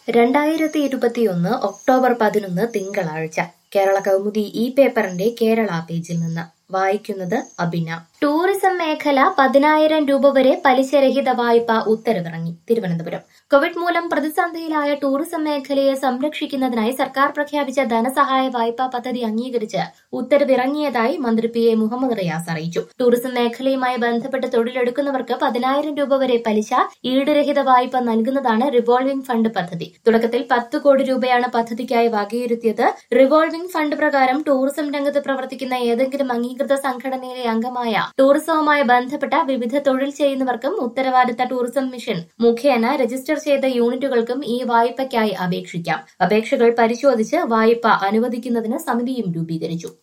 രണ്ടായിരത്തി ഇരുപത്തിയൊന്ന് ഒക്ടോബർ പതിനൊന്ന് തിങ്കളാഴ്ച കേരള കൗമുദി ഈ പേപ്പറിന്റെ കേരള പേജിൽ നിന്ന് വായിക്കുന്നത് അബിന ടൂറിസം മേഖല പതിനായിരം രൂപ വരെ പലിശരഹിത വായ്പ ഉത്തരവിറങ്ങി തിരുവനന്തപുരം കോവിഡ് മൂലം പ്രതിസന്ധിയിലായ ടൂറിസം മേഖലയെ സംരക്ഷിക്കുന്നതിനായി സർക്കാർ പ്രഖ്യാപിച്ച ധനസഹായ വായ്പാ പദ്ധതി അംഗീകരിച്ച് ഉത്തരവിറങ്ങിയതായി മന്ത്രി പി എ മുഹമ്മദ് റിയാസ് അറിയിച്ചു ടൂറിസം മേഖലയുമായി ബന്ധപ്പെട്ട് തൊഴിലെടുക്കുന്നവർക്ക് പതിനായിരം രൂപ വരെ പലിശ ഈടുരഹിത വായ്പ നൽകുന്നതാണ് റിവോൾവിംഗ് ഫണ്ട് പദ്ധതി തുടക്കത്തിൽ പത്ത് കോടി രൂപയാണ് പദ്ധതിക്കായി വകയിരുത്തിയത് റിവോൾവിംഗ് ഫണ്ട് പ്രകാരം ടൂറിസം രംഗത്ത് പ്രവർത്തിക്കുന്ന ഏതെങ്കിലും അംഗീകൃത സംഘടനയിലെ അംഗമായ ടൂറിസവുമായി ബന്ധപ്പെട്ട വിവിധ തൊഴിൽ ചെയ്യുന്നവർക്കും ഉത്തരവാദിത്ത ടൂറിസം മിഷൻ മുഖേന രജിസ്റ്റർ ചെയ്ത യൂണിറ്റുകൾക്കും ഈ വായ്പയ്ക്കായി അപേക്ഷിക്കാം അപേക്ഷകൾ പരിശോധിച്ച് വായ്പ അനുവദിക്കുന്നതിന് സമിതിയും രൂപീകരിച്ചു